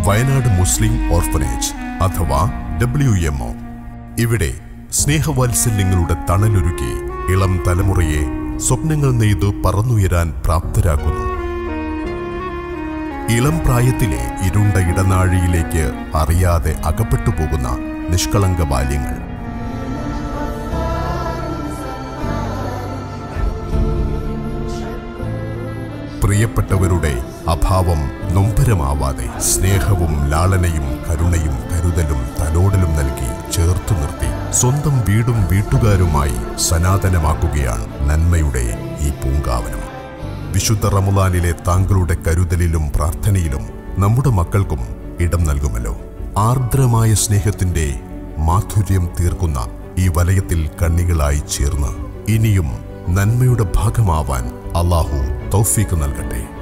Wayanad Muslim orphanage അഥവാ W M O ഇവിടെ സ്നേഹവാത്സല്യങ്ങളുടെ തണലൊരുക്കി ഇളം തലമുറയെ സ്വപ്നങ്ങൾ നെയ്ത് പറന്നുയരാൻ പ്രാപ്തരാക്കുന്നു ഇളം പ്രായത്തിലെ ഇരുണ്ട ഇടനാഴിയിലേക്ക് അറിയാതെ അകപ്പെട്ടു പോകുന്ന നിഷ്കളങ്ക ബാല്യങ്ങൾ പ്രിയപ്പെട്ടവരുടെ അഭാവം നൊമ്പരമാവാതെ സ്നേഹവും ലാളനയും കരുണയും കരുതലും തലോടലും നൽകി ചേർത്തു നിർത്തി സ്വന്തം വീടും വീട്ടുകാരുമായി സനാതനമാക്കുകയാണ് നന്മയുടെ ഈ പൂങ്കാവനം വിശുദ്ധ റമുലാനിലെ താങ്കളുടെ കരുതലിലും പ്രാർത്ഥനയിലും നമ്മുടെ മക്കൾക്കും ഇടം നൽകുമല്ലോ ആർദ്രമായ സ്നേഹത്തിന്റെ മാധുര്യം തീർക്കുന്ന ഈ വലയത്തിൽ കണ്ണികളായി ചേർന്ന് ഇനിയും നന്മയുടെ ഭാഗമാവാൻ അള്ളാഹു തൗഫീക്ക് നൽകട്ടെ